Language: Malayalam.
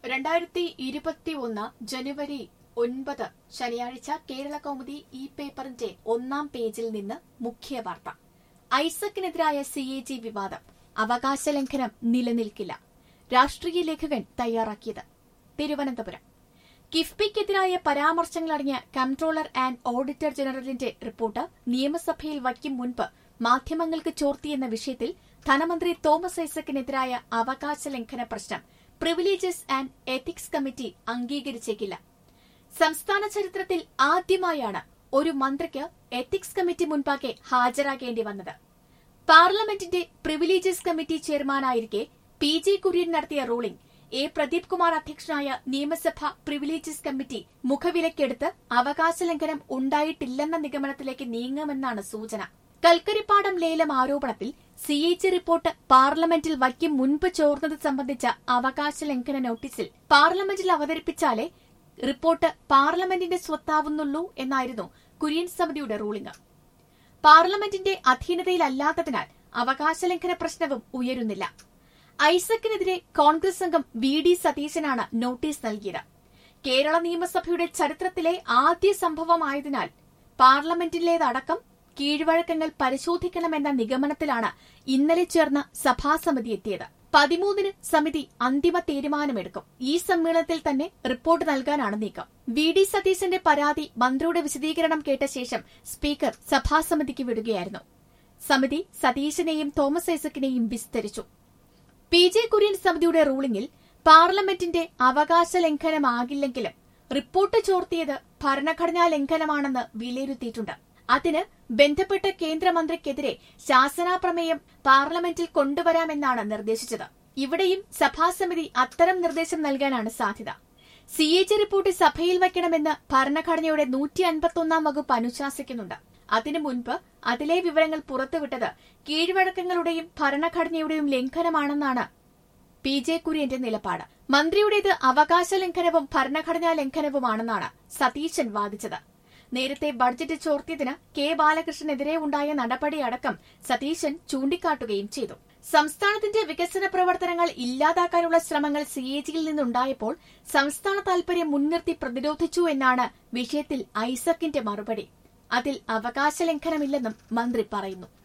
രണ്ടായിരത്തി ഇരുപത്തി ഒന്ന് ജനുവരി ഒൻപത് ശനിയാഴ്ച കേരള കൗമുദി ഇ പേപ്പറിന്റെ ഒന്നാം പേജിൽ നിന്ന് മുഖ്യ വാർത്ത ഐസക്കിനെതിരായ സി എ ജി വിവാദം അവകാശ ലംഘനം നിലനിൽക്കില്ല രാഷ്ട്രീയ ലേഖകൻ തയ്യാറാക്കിയത് തിരുവനന്തപുരം കിഫ്ബിക്കെതിരായ പരാമർശങ്ങളടങ്ങിയ കംട്രോളർ ആൻഡ് ഓഡിറ്റർ ജനറലിന്റെ റിപ്പോർട്ട് നിയമസഭയിൽ വയ്ക്കും മുൻപ് മാധ്യമങ്ങൾക്ക് ചോർത്തിയെന്ന വിഷയത്തിൽ ധനമന്ത്രി തോമസ് ഐസക്കിനെതിരായ അവകാശ ലംഘന പ്രശ്നം പ്രിവിലേജസ് ആൻഡ് എത്തിക്സ് കമ്മിറ്റി അംഗീകരിച്ചേക്കില്ല സംസ്ഥാന ചരിത്രത്തിൽ ആദ്യമായാണ് ഒരു മന്ത്രിക്ക് എത്തിക്സ് കമ്മിറ്റി മുൻപാകെ ഹാജരാകേണ്ടി വന്നത് പാർലമെന്റിന്റെ പ്രിവിലേജസ് കമ്മിറ്റി ചെയർമാനായിരിക്കെ പി ജെ കുര്യൻ നടത്തിയ റൂളിംഗ് എ പ്രദീപ് കുമാർ അധ്യക്ഷനായ നിയമസഭ പ്രിവിലേജസ് കമ്മിറ്റി മുഖവിലക്കെടുത്ത് അവകാശ ലംഘനം ഉണ്ടായിട്ടില്ലെന്ന നിഗമനത്തിലേക്ക് നീങ്ങുമെന്നാണ് സൂചന കൽക്കരിപ്പാടം ലേലം ആരോപണത്തിൽ സി എച്ച് റിപ്പോർട്ട് പാർലമെന്റിൽ വയ്ക്കും മുൻപ് ചോർന്നത് സംബന്ധിച്ച അവകാശ ലംഘന നോട്ടീസിൽ പാർലമെന്റിൽ അവതരിപ്പിച്ചാലേ റിപ്പോർട്ട് പാർലമെന്റിന്റെ സ്വത്താവുന്നുള്ളൂ എന്നായിരുന്നു കുര്യൻ സമിതിയുടെ റൂളിംഗ് പാർലമെന്റിന്റെ അധീനതയിലല്ലാത്തതിനാൽ അവകാശ ലംഘന പ്രശ്നവും ഉയരുന്നില്ല ഐസക്കിനെതിരെ കോൺഗ്രസ് അംഗം വി ഡി സതീശനാണ് നോട്ടീസ് നൽകിയത് കേരള നിയമസഭയുടെ ചരിത്രത്തിലെ ആദ്യ സംഭവമായതിനാൽ പാർലമെന്റിലേതടക്കം കീഴ്വഴക്കങ്ങൾ പരിശോധിക്കണമെന്ന നിഗമനത്തിലാണ് ഇന്നലെ ചേർന്ന സഭാസമിതി എത്തിയത് പതിമൂന്നിന് സമിതി അന്തിമ തീരുമാനമെടുക്കും ഈ സമ്മേളനത്തിൽ തന്നെ റിപ്പോർട്ട് നൽകാനാണ് നീക്കം വി ഡി സതീശന്റെ പരാതി മന്ത്രിയുടെ വിശദീകരണം കേട്ട ശേഷം സ്പീക്കർ സഭാസമിതിക്ക് വിടുകയായിരുന്നു സമിതി സതീശനെയും തോമസ് ഐസക്കിനെയും വിസ്തരിച്ചു പി ജെ കുര്യൻ സമിതിയുടെ റൂളിംഗിൽ പാർലമെന്റിന്റെ അവകാശ ലംഘനമാകില്ലെങ്കിലും റിപ്പോർട്ട് ചോർത്തിയത് ഭരണഘടനാ ലംഘനമാണെന്ന് വിലയിരുത്തിയിട്ടുണ്ട് അതിന് ബന്ധപ്പെട്ട കേന്ദ്രമന്ത്രിക്കെതിരെ ശാസനാപ്രമേയം പാർലമെന്റിൽ കൊണ്ടുവരാമെന്നാണ് നിർദ്ദേശിച്ചത് ഇവിടെയും സഭാസമിതി അത്തരം നിർദ്ദേശം നൽകാനാണ് സാധ്യത സി എ ജി റിപ്പോർട്ട് സഭയിൽ വയ്ക്കണമെന്ന് ഭരണഘടനയുടെ നൂറ്റി അൻപത്തൊന്നാം വകുപ്പ് അനുശാസിക്കുന്നുണ്ട് അതിനു മുൻപ് അതിലെ വിവരങ്ങൾ പുറത്തുവിട്ടത് കീഴ്വഴക്കങ്ങളുടെയും ഭരണഘടനയുടെയും ലംഘനമാണെന്നാണ് പി ജെ കുര്യന്റെ നിലപാട് മന്ത്രിയുടേത് അവകാശ ലംഘനവും ഭരണഘടനാ ലംഘനവുമാണെന്നാണ് സതീശൻ വാദിച്ചത് നേരത്തെ ബഡ്ജറ്റ് ചോർത്തിയതിന് കെ ബാലകൃഷ്ണനെതിരെ ഉണ്ടായ നടപടിയടക്കം സതീശൻ ചൂണ്ടിക്കാട്ടുകയും ചെയ്തു സംസ്ഥാനത്തിന്റെ വികസന പ്രവർത്തനങ്ങൾ ഇല്ലാതാക്കാനുള്ള ശ്രമങ്ങൾ സി എ ജിയിൽ നിന്നുണ്ടായപ്പോൾ സംസ്ഥാന താൽപര്യം മുൻനിർത്തി പ്രതിരോധിച്ചു എന്നാണ് വിഷയത്തിൽ ഐസക്കിന്റെ മറുപടി അതിൽ അവകാശ ലംഘനമില്ലെന്നും മന്ത്രി പറയുന്നു